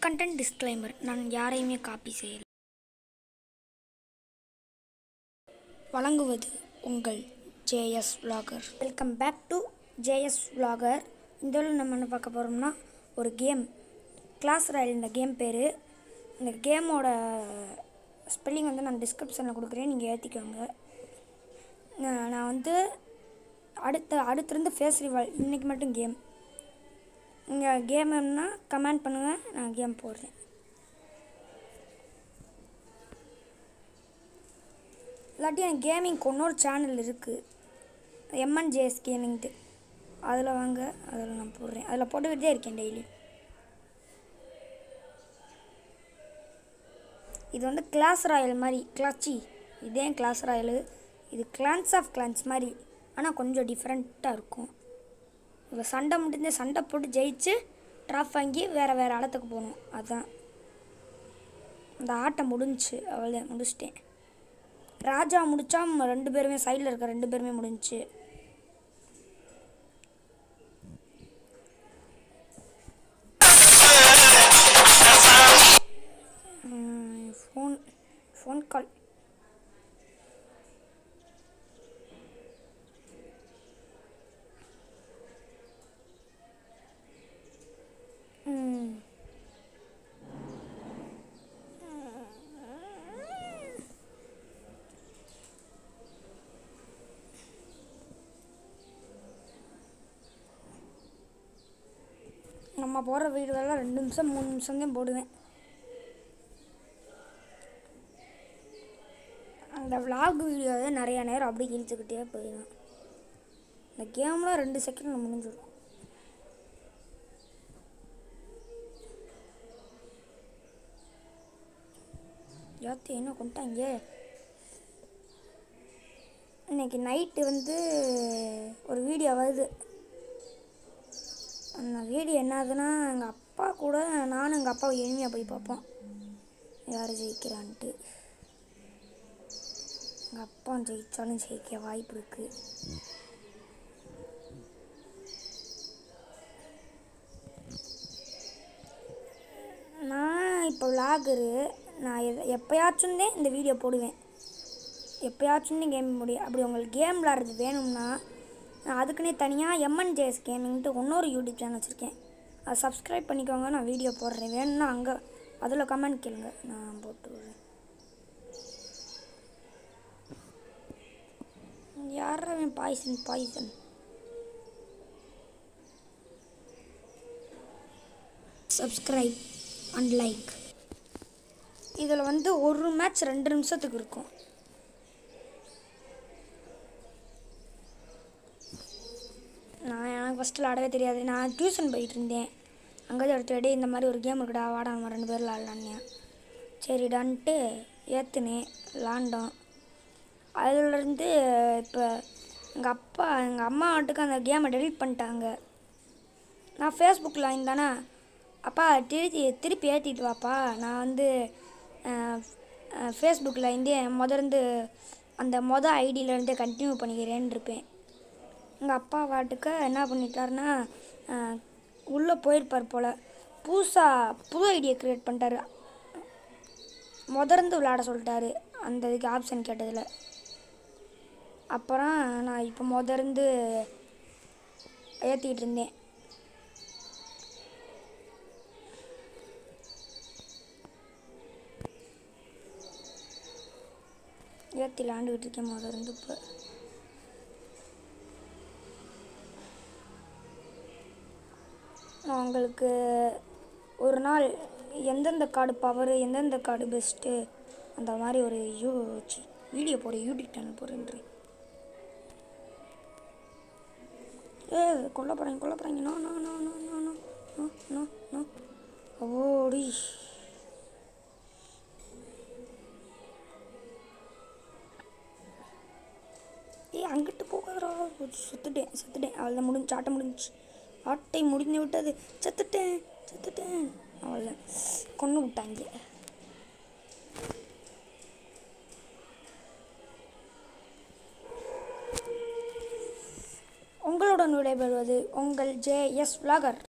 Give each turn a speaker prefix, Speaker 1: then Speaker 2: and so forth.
Speaker 1: content disclaimer நான் யாரையுமே copy செய்யல வழங்குவது உங்கள் JS vlogger welcome back to JS vlogger இந்த இதில் நம்ம என்ன பார்க்க போகிறோம்னா ஒரு கேம் கிளாஸ் ராயல் இந்த கேம் பேர் இந்த கேமோட ஸ்பெல்லிங் வந்து நான் டிஸ்கிரிப்ஷனில் கொடுக்குறேன் நீங்கள் ஏற்றிக்கோங்க நான் நான் வந்து அடுத்த அடுத்திருந்து ஃபேஸ் ரிவால் இன்றைக்கி மட்டும் கேம் நீங்கள் கேம்னா கமெண்ட் பண்ணுங்கள் நான் கேம் போடுறேன் இல்லாட்டி எனக்கு கேமிங்க்கு இன்னொரு சேனல் இருக்குது எம்என்ஜேஎஸ் கேமிங்ட்டு அதில் வாங்க அதில் நான் போடுறேன் அதில் போட்டுக்கிட்டே இருக்கேன் டெய்லி இது வந்து கிளாஸ் ராயல் மாதிரி கிளாச்சி இதே கிளாஸ் ராயலு இது கிளான்ஸ் ஆஃப் கிளான்ஸ் மாதிரி ஆனால் கொஞ்சம் டிஃப்ரெண்ட்டாக இருக்கும் இப்போ சண்டை முடிஞ்ச சண்டை போட்டு ஜெயிச்சு ட்ராஃப் வாங்கி வேறு வேறு இடத்துக்கு போகணும் அதுதான் அந்த ஆட்டம் முடிஞ்சுச்சு அவ்வளோ முடிச்சிட்டேன் ராஜா முடித்தா ரெண்டு பேருமே சைடில் இருக்க ரெண்டு பேருமே முடிஞ்சுச்சு ஃபோன் ஃபோன் கால் ம் நம்ம போடுற வீடியோலாம் ரெண்டு நிமிஷம் மூணு நிமிஷம் தான் போடுவேன் அந்த vlog வீடியோவை நிறைய நேரம் அப்படியே இழுத்துக்கிட்டே போயிடும் இந்த கேமில் ரெண்டு செகண்ட் முடிஞ்சிடும் யாத்தி என்ன கொண்டாங்க இன்னைக்கு நைட்டு வந்து ஒரு வீடியோ வருது அந்த வீடியோ என்னதுன்னா எங்கள் அப்பா கூட நானும் எங்கள் அப்பாவை எளிமையாக போய் பார்ப்போம் யார் ஜெயிக்கிறான்ட்டு எங்கள் அப்பா ஜெயித்தாலும் ஜெயிக்க வாய்ப்பு இருக்குது நான் இப்போ விளாகரு நான் எத எப்போயாச்சும் தான் இந்த வீடியோ போடுவேன் எப்போயாச்சும் தான் கேம் முடியும் அப்படி உங்களுக்கு கேம் விளாட்றது வேணும்னா நான் அதுக்குன்னே தனியாக எம்என்ஜேஎஸ் கேமிங்ட்டு இன்னொரு யூடியூப் சேனல் வச்சுருக்கேன் அதை சப்ஸ்கிரைப் பண்ணிக்கோங்க நான் வீடியோ போடுறேன் வேணும்னா அங்கே அதில் கமெண்ட் கேளுங்க நான் போட்டு விடுறேன் யாரவன் poison poison subscribe and like இதில் வந்து ஒரு மேட்ச் ரெண்டு நிமிஷத்துக்கு இருக்கும் நான் எனக்கு ஃபஸ்ட்டு விளாடவே தெரியாது நான் டியூஷன் போயிட்டு இருந்தேன் அங்கே தான் ஒருத்தர் "டேய், இந்த மாதிரி ஒரு கேம் இருக்குடா வாடா நம்ம ரெண்டு பேரும் விளாட்லான்னு சரிடான்ட்டு ஏற்றுனேன் விளாண்டோம் அதுலேருந்து இப்போ எங்கள் அப்பா எங்கள் அம்மா வீட்டுக்கு அந்த கேமை டெலீட் பண்ணிட்டாங்க நான் ஃபேஸ்புக்கில் வாங்கிதானே அப்பா திருப்பி திருப்பி ஏற்றிட்டு வாப்பா நான் வந்து ஃபேஸ்புக்கில் இருந்தே முதர்ந்து அந்த மொதல் ஐடியிலேருந்தே கண்டினியூ பண்ணிக்கிறேன்னு இருப்பேன் எங்கள் அப்பா வாட்டுக்கு என்ன பண்ணிட்டாருன்னா உள்ளே போயிருப்பார் போல் புதுசாக புது ஐடியை க்ரியேட் பண்ணிட்டாரு முதர்ந்து விளையாட சொல்லிட்டாரு அந்த இதுக்கு ஆப்ஷன் கேட்டதில் அப்புறம் நான் இப்போ முதர்ந்து ஏற்றிக்கிட்டு இருந்தேன் ஏற்றி விளாண்டுக்கிட்டு இருக்கேன் முதர்ந்து இப்போ நான் உங்களுக்கு ஒரு நாள் எந்தெந்த கார்டு பவர் எந்தெந்த கார்டு பெஸ்ட்டு அந்த மாதிரி ஒரு யூ சி, வீடியோ போட யூடியூப் சேனல் போடுறேன் ஏ கொல்ல போகிறாங்க கொல்ல போகிறாங்க no no no no no no no no no ஓடி ஏய் அங்கிட்டு போகாதடா செத்துட்டேன் செத்துட்டேன் அவள் முடிஞ்சு ஆட்டம் முடிஞ்சு ஆட்டை முடிஞ்சு விட்டது செத்துட்டேன் செத்துட்டேன் அவளை கொண்டு விட்டாங்க உங்களுடன் விடைபெறுவது உங்கள் ஜே எஸ் vlogger